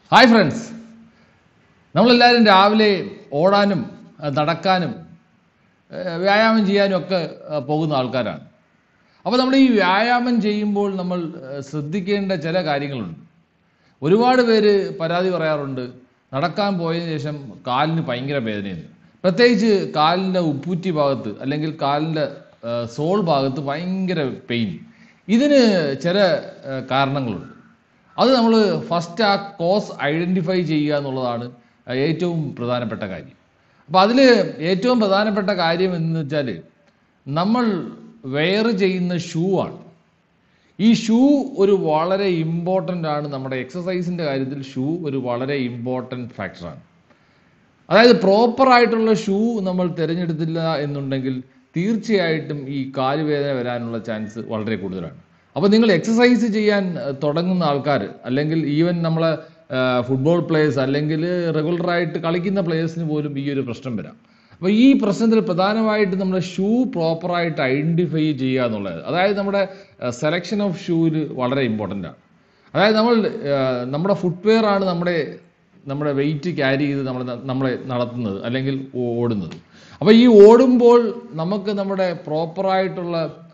hi friends നമ്മളെല്ലാവരും രാവിലെ ഓടാനും അഹ് നടക്കാനും ഏഹ് വ്യായാമം ചെയ്യാനും ഒക്കെ അഹ് പോകുന്ന ആൾക്കാരാണ് അപ്പോൾ നമ്മൾ ഈ വ്യായാമം ചെയ്യുമ്പോൾ നമ്മൾ ഏഹ് ശ്രദ്ധിക്കേണ്ട ചില കാര്യങ്ങളുണ്ട് ഒരുപാട് പേര് പരാതി പറയാറുണ്ട് നടക്കാൻ പോയതിനു ശേഷം കാലിന് ഭയങ്കര വേദനയുണ്ട് പ്രത്യേകിച്ച് കാലിൻ്റെ ഉപ്പൂറ്റി ഭാഗത്ത് അല്ലെങ്കിൽ കാലിൻ്റെ ഏഹ് സോൾ ഭാഗത്ത് ഭയങ്കര പെയിൻ ഇതിന് ചില ഏഹ് കാരണങ്ങളുണ്ട് അത് നമ്മൾ ഫസ്റ്റ് ആ കോസ് ഐഡൻറ്റിഫൈ ചെയ്യുക എന്നുള്ളതാണ് ഏറ്റവും പ്രധാനപ്പെട്ട കാര്യം അപ്പോൾ അതിൽ ഏറ്റവും പ്രധാനപ്പെട്ട കാര്യം എന്ന് വെച്ചാൽ നമ്മൾ വെയർ ചെയ്യുന്ന ഷൂ ആണ് ഈ ഷൂ ഒരു വളരെ ഇമ്പോർട്ടൻ്റ് ആണ് നമ്മുടെ എക്സസൈസിൻ്റെ കാര്യത്തിൽ ഷൂ ഒരു വളരെ ഇമ്പോർട്ടൻ്റ് ഫാക്ടറാണ് അതായത് പ്രോപ്പർ ആയിട്ടുള്ള ഷൂ നമ്മൾ തിരഞ്ഞെടുത്തില്ല എന്നുണ്ടെങ്കിൽ തീർച്ചയായിട്ടും ഈ കാലുവേദന വരാനുള്ള ചാൻസ് വളരെ കൂടുതലാണ് അപ്പോൾ നിങ്ങൾ എക്സസൈസ് ചെയ്യാൻ അഹ്, തുടങ്ങുന്ന ആൾക്കാർ അല്ലെങ്കിൽ ഈവൻ നമ്മളെ ഫുട്ബോൾ പ്ലേയേഴ്സ് അല്ലെങ്കിൽ റെഗുലറായിട്ട് കളിക്കുന്ന പ്ലേയേഴ്സിന് പോലും ഈ ഒരു പ്രശ്നം വരാം അപ്പോൾ ഈ പ്രശ്നത്തിൽ പ്രധാനമായിട്ട് നമ്മുടെ ഷൂ പ്രോപ്പറായിട്ട് ഐഡൻറ്റിഫൈ ചെയ്യുക എന്നുള്ളത് അതായത് നമ്മുടെ സെലക്ഷൻ ഓഫ് ഷൂവിൽ വളരെ ഇമ്പോർട്ടൻ്റ് ആണ് അതായത് നമ്മൾ ഏഹ്, നമ്മുടെ ഫുട്വെയർ ആണ് നമ്മുടെ നമ്മുടെ വെയിറ്റ് ക്യാരി ചെയ്ത് നമ്മൾ നമ്മളെ നടത്തുന്നത് അല്ലെങ്കിൽ ഓ- ഓടുന്നത് അപ്പോൾ ഈ ഓടുമ്പോൾ നമുക്ക് നമ്മുടെ പ്രോപ്പറായിട്ടുള്ള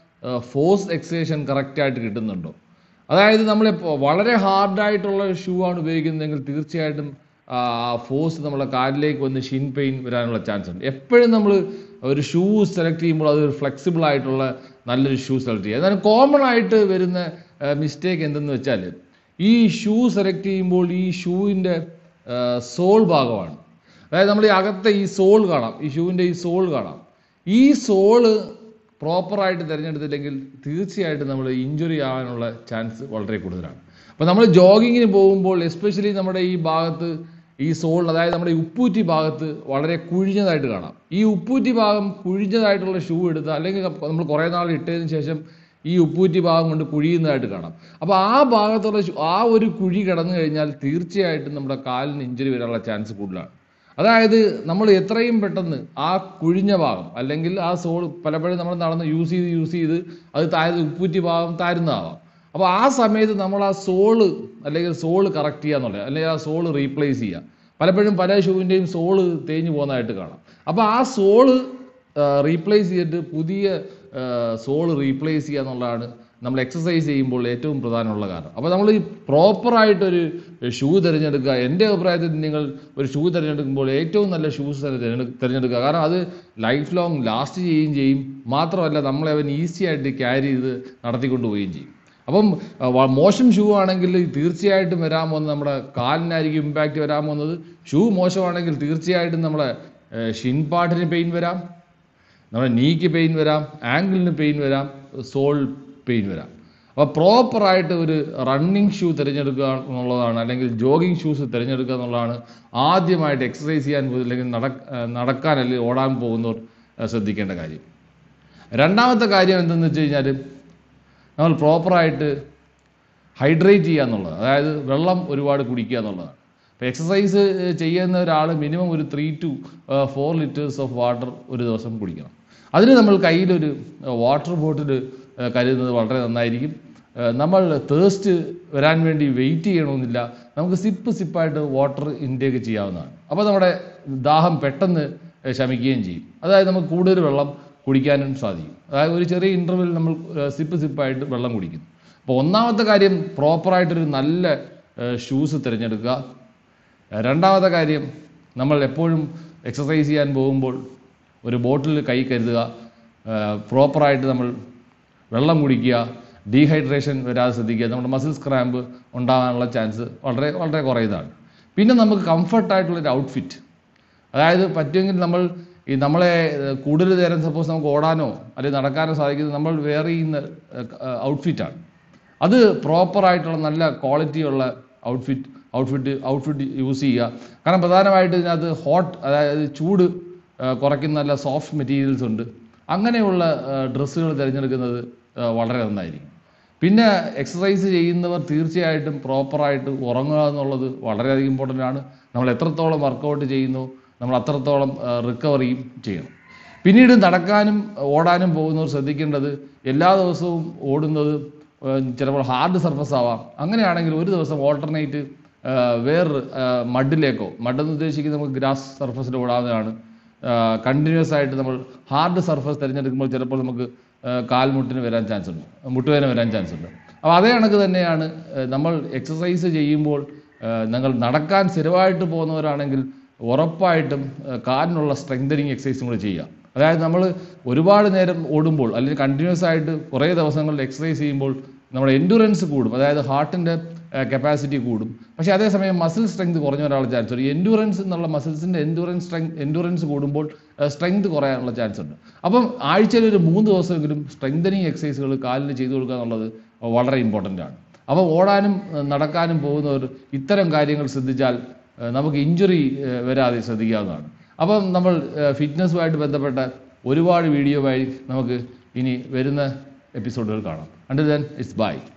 ഫോഴ്സ് എക്സേഷൻ കറക്റ്റായിട്ട് കിട്ടുന്നുണ്ടോ അതായത് നമ്മൾ വളരെ ഹാർഡായിട്ടുള്ള ഷൂ ആണ് ഉപയോഗിക്കുന്നതെങ്കിൽ തീർച്ചയായിട്ടും ആ ഫോഴ്സ് നമ്മളെ കാലിലേക്ക് വന്ന് ഷിൻ പെയിൻ വരാനുള്ള ചാൻസ് ഉണ്ട് എപ്പോഴും നമ്മൾ ഒരു ഷൂ സെലക്ട് ചെയ്യുമ്പോൾ അത് ഫ്ലെക്സിബിൾ ആയിട്ടുള്ള നല്ലൊരു ഷൂ സെലക്ട് ചെയ്യുക എന്നാലും കോമൺ ആയിട്ട് വരുന്ന മിസ്റ്റേക്ക് എന്തെന്ന് വെച്ചാൽ ഈ ഷൂ സെലക്ട് ചെയ്യുമ്പോൾ ഈ ഷൂവിൻ്റെ സോൾ ഭാഗമാണ് അതായത് നമ്മൾ ഈ അകത്തെ ഈ സോൾ കാണാം ഈ ഷൂവിൻ്റെ ഈ സോൾ കാണാം ഈ സോള് പ്രോപ്പറായിട്ട് തിരഞ്ഞെടുത്തില്ലെങ്കിൽ തീർച്ചയായിട്ടും നമ്മൾ ഇഞ്ചുറി ആവാനുള്ള ചാൻസ് വളരെ കൂടുതലാണ് അപ്പോൾ നമ്മൾ ജോഗിങ്ങിന് പോകുമ്പോൾ എസ്പെഷ്യലി നമ്മുടെ ഈ ഭാഗത്ത് ഈ സോൾ അതായത് നമ്മുടെ ഈ ഉപ്പൂറ്റി ഭാഗത്ത് വളരെ കുഴിഞ്ഞതായിട്ട് കാണാം ഈ ഉപ്പൂറ്റി ഭാഗം കുഴിഞ്ഞതായിട്ടുള്ള ഷൂ എടുത്ത് അല്ലെങ്കിൽ നമ്മൾ കുറേ നാൾ ഇട്ടതിന് ശേഷം ഈ ഉപ്പൂറ്റി ഭാഗം കൊണ്ട് കുഴിയുന്നതായിട്ട് കാണാം അപ്പോൾ ആ ഭാഗത്തുള്ള ഷൂ- ആ ഒരു കുഴി കിടന്നു കഴിഞ്ഞാൽ തീർച്ചയായിട്ടും നമ്മുടെ കാലിന് ഇഞ്ചുറി വരാനുള്ള ചാൻസ് കൂടുതലാണ് അതായത് നമ്മൾ എത്രയും പെട്ടെന്ന് ആ കുഴിഞ്ഞ ഭാഗം അല്ലെങ്കിൽ ആ സോൾ പലപ്പോഴും നമ്മൾ നടന്ന് യൂസ് ചെയ്ത് യൂസ് ചെയ്ത് അത് താഴ്ന്ന ഉപ്പൂറ്റി ഭാഗം താരുന്നതാവാം അപ്പോൾ ആ സമയത്ത് നമ്മൾ ആ സോള് അല്ലെങ്കിൽ സോള് കറക്റ്റ് ചെയ്യുക എന്നുള്ളത് അല്ലെങ്കിൽ ആ സോള് റീപ്ലേസ് ചെയ്യുക പലപ്പോഴും പല ഷൂവിൻ്റെയും സോള് തേഞ്ഞു പോകുന്നതായിട്ട് കാണാം അപ്പോൾ ആ സോള് റീപ്ലേസ് ചെയ്തിട്ട് പുതിയ സോള് റീപ്ലേസ് ചെയ്യുക എന്നുള്ളതാണ് നമ്മൾ എക്സസൈസ് ചെയ്യുമ്പോൾ ഏറ്റവും പ്രധാനമുള്ള കാരണം അപ്പോൾ നമ്മൾ ഈ പ്രോപ്പറായിട്ടൊരു ഷൂ തിരഞ്ഞെടുക്കുക എൻ്റെ അഭിപ്രായത്തിൽ നിങ്ങൾ ഒരു ഷൂ തിരഞ്ഞെടുക്കുമ്പോൾ ഏറ്റവും നല്ല ഷൂസ് തിരഞ്ഞെടുക്കുക കാരണം അത് ലൈഫ് ലോങ് ലാസ്റ്റ് ചെയ്യുകയും ചെയ്യും മാത്രമല്ല നമ്മളെ അവൻ ഈസി ആയിട്ട് ക്യാരി ചെയ്ത് നടത്തിക്കൊണ്ട് പോവുകയും ചെയ്യും അപ്പം അഹ് വ- മോശം ഷൂ ആണെങ്കിൽ തീർച്ചയായിട്ടും വരാൻ പോകുന്നത് നമ്മുടെ കാലിനായിരിക്കും ഇമ്പാക്റ്റ് വരാൻ പോകുന്നത് ഷൂ മോശമാണെങ്കിൽ തീർച്ചയായിട്ടും നമ്മളെ ഷിൻ പാട്ടിന് പെയിൻ വരാം നമ്മുടെ നീക്ക് പെയിൻ വരാം ആംഗിളിന് പെയിൻ വരാം സോൾ പെയിൻ വരാം അപ്പോൾ പ്രോപ്പറായിട്ട് ഒരു റണ്ണിങ് ഷൂ തിരഞ്ഞെടുക്കുക എന്നുള്ളതാണ് അല്ലെങ്കിൽ ജോഗിങ് ഷൂസ് തിരഞ്ഞെടുക്കുക എന്നുള്ളതാണ് ആദ്യമായിട്ട് എക്സസൈസ് ചെയ്യാൻ പോകുന്നത് അല്ലെങ്കിൽ നട നടക്കാൻ അല്ലെങ്കിൽ ഓടാൻ പോകുന്നവർ അഹ് ശ്രദ്ധിക്കേണ്ട കാര്യം രണ്ടാമത്തെ കാര്യം എന്തെന്ന് വെച്ച് കഴിഞ്ഞാൽ നമ്മൾ പ്രോപ്പറായിട്ട് ഹൈഡ്രേറ്റ് ചെയ്യുക എന്നുള്ളത് അതായത് വെള്ളം ഒരുപാട് കുടിക്കുക എന്നുള്ളതാണ് ഇപ്പോൾ എക്സസൈസ് ചെയ്യുന്ന ഒരാൾ മിനിമം ഒരു three two four litres of water ഒരു ദിവസം കുടിക്കണം അതിന് നമ്മൾ കയ്യിലൊരു വാട്ടർ ബോട്ടിൽ കരുതുന്നത് വളരെ നന്നായിരിക്കും ഏഹ് നമ്മൾ തേസ്റ്റ് വരാൻ വേണ്ടി വെയിറ്റ് ചെയ്യണമെന്നില്ല നമുക്ക് സിപ്പ് സിപ്പായിട്ട് വാട്ടർ ഇൻടേക്ക് ചെയ്യാവുന്നതാണ് അപ്പോൾ നമ്മുടെ ദാഹം പെട്ടെന്ന് ശമിക്കുകയും ചെയ്യും അതായത് നമുക്ക് കൂടുതൽ വെള്ളം കുടിക്കാനും സാധിക്കും അതായത് ഒരു ചെറിയ ഇൻ്റർവെൽ നമ്മൾ സിപ്പ് സിപ്പായിട്ട് വെള്ളം കുടിക്കുന്നു അപ്പോൾ ഒന്നാമത്തെ കാര്യം പ്രോപ്പറായിട്ടൊരു നല്ല ഷൂസ് തിരഞ്ഞെടുക്കുക രണ്ടാമത്തെ കാര്യം നമ്മൾ എപ്പോഴും എക്സസൈസ് ചെയ്യാൻ പോകുമ്പോൾ ഒരു ബോട്ടിൽ കൈ കരുതുക പ്രോപ്പറായിട്ട് നമ്മൾ വെള്ളം കുടിക്കുക ഡീഹൈഡ്രേഷൻ വരാതെ ശ്രദ്ധിക്കുക നമ്മുടെ മസിൽസ് ക്രാമ്പ് ഉണ്ടാകാനുള്ള ചാൻസ് വളരെ വളരെ കുറയുന്നതാണ് പിന്നെ നമുക്ക് കംഫർട്ടായിട്ടുള്ളൊരു ഔട്ട്ഫിറ്റ് അതായത് പറ്റുമെങ്കിൽ നമ്മൾ ഈ നമ്മളെ ഏഹ്, കൂടുതൽ നേരം സപ്പോസ് നമുക്ക് ഓടാനോ അല്ലെങ്കിൽ നടക്കാനോ സാധിക്കുന്നത് നമ്മൾ വെയർ ചെയ്യുന്ന ഔട്ട്ഫിറ്റാണ് അത് പ്രോപ്പറായിട്ടുള്ള നല്ല ക്വാളിറ്റിയുള്ള ഔട്ട്ഫിറ്റ് ഔട്ട്ഫിറ്റ് ഔട്ട്ഫിറ്റ് യൂസ് ചെയ്യുക കാരണം പ്രധാനമായിട്ട് ഇതിനകത്ത് ഹോട്ട് അതായത് ചൂട് ഏഹ്, കുറയ്ക്കുന്ന നല്ല സോഫ്റ്റ് മെറ്റീരിയൽസ് ഉണ്ട് അങ്ങനെയുള്ള ഡ്രസ്സുകൾ തിരഞ്ഞെടുക്കുന്നത് ഏഹ്, വളരെ നന്നായിരിക്കും പിന്നെ എക്സസൈസ് ചെയ്യുന്നവർ തീർച്ചയായിട്ടും പ്രോപ്പറായിട്ട് ഉറങ്ങുക എന്നുള്ളത് വളരെയധികം ഇമ്പോർട്ടൻ്റ് ആണ് നമ്മൾ എത്രത്തോളം വർക്കൗട്ട് ചെയ്യുന്നു നമ്മൾ അത്രത്തോളം റിക്കവറിയും ചെയ്യണം പിന്നീട് നടക്കാനും ഓടാനും പോകുന്നവർ ശ്രദ്ധിക്കേണ്ടത് എല്ലാ ദിവസവും ഓടുന്നത് ഏഹ് ചിലപ്പോൾ ഹാർഡ് സർഫസ് ആവാം അങ്ങനെയാണെങ്കിൽ ഒരു ദിവസം ഓൾട്ടർനേറ്റ് വേറെ മഡിലേക്കോ മഡെന്ന് ഉദ്ദേശിക്കുന്നത് നമുക്ക് ഗ്രാസ് സർഫസിൽ ഓടാവുന്നതാണ് കണ്ടിന്യൂസ് ആയിട്ട് നമ്മൾ ഹാർഡ് സർഫസ് തിരഞ്ഞെടുക്കുമ്പോൾ ചിലപ്പോൾ നമുക്ക് ആ, കാൽമുട്ടിന് വരാൻ ചാൻസ് ഉണ്ട് മുട്ടുവേദന വരാൻ ചാൻസ് ഉണ്ട് അപ്പോൾ അതേ കണക്ക് തന്നെയാണ് ആ, നമ്മൾ എക്സസൈസ് ചെയ്യുമ്പോൾ ആ, നിങ്ങൾ നടക്കാൻ സ്ഥിരമായിട്ട് പോകുന്നവരാണെങ്കിൽ ഉറപ്പായിട്ടും ആ, കാലിനുള്ള സ്ട്രെങ്തനിങ് എക്സസൈസും കൂടെ ചെയ്യുക അതായത് നമ്മൾ ഒരുപാട് നേരം ഓടുമ്പോൾ അല്ലെങ്കിൽ കണ്ടിന്യൂസ് ആയിട്ട് കുറേ ദിവസങ്ങളിൽ എക്സസൈസ് ചെയ്യുമ്പോൾ നമ്മുടെ എൻഡുറൻസ് കൂടും അതായത് ഹാർട്ടിൻ്റെ കപ്പാസിറ്റി കൂടും പക്ഷേ അതേസമയം മസിൽ സ്ട്രെങ്ത് കുറഞ്ഞ ഒരാൾ ചാൻസ് ഉണ്ട് എൻഡുറൻസ് എന്നുള്ള മസിൽസിൻ്റെ എൻഡുറൻസ് സ്ട്രെങ് എൻഡുറൻസ് കൂടുമ്പോൾ സ്ട്രെങ്ത് കുറയാനുള്ള ചാൻസ് ഉണ്ട് അപ്പം ആഴ്ചയിൽ ഒരു മൂന്ന് ദിവസമെങ്കിലും സ്ട്രെങ്തനിങ് എക്സസൈസുകൾ കാലിന് ചെയ്തു കൊടുക്കുക എന്നുള്ളത് വളരെ ഇമ്പോർട്ടൻ്റ് ആണ് അപ്പോൾ ഓടാനും ഏഹ് നടക്കാനും പോകുന്നവർ ഇത്തരം കാര്യങ്ങൾ ശ്രദ്ധിച്ചാൽ ഏഹ് നമുക്ക് ഇഞ്ചുറി വരാതെ ശ്രദ്ധിക്കാവുന്നതാണ് അപ്പം നമ്മൾ ഫിറ്റ്നസ്സുമായിട്ട് ബന്ധപ്പെട്ട ഒരുപാട് വീഡിയോ വഴി നമുക്ക് ഇനി വരുന്ന എപ്പിസോഡുകൾ കാണാം അണ്ടിൽ ദെൻ ഇറ്റ്സ് ബൈ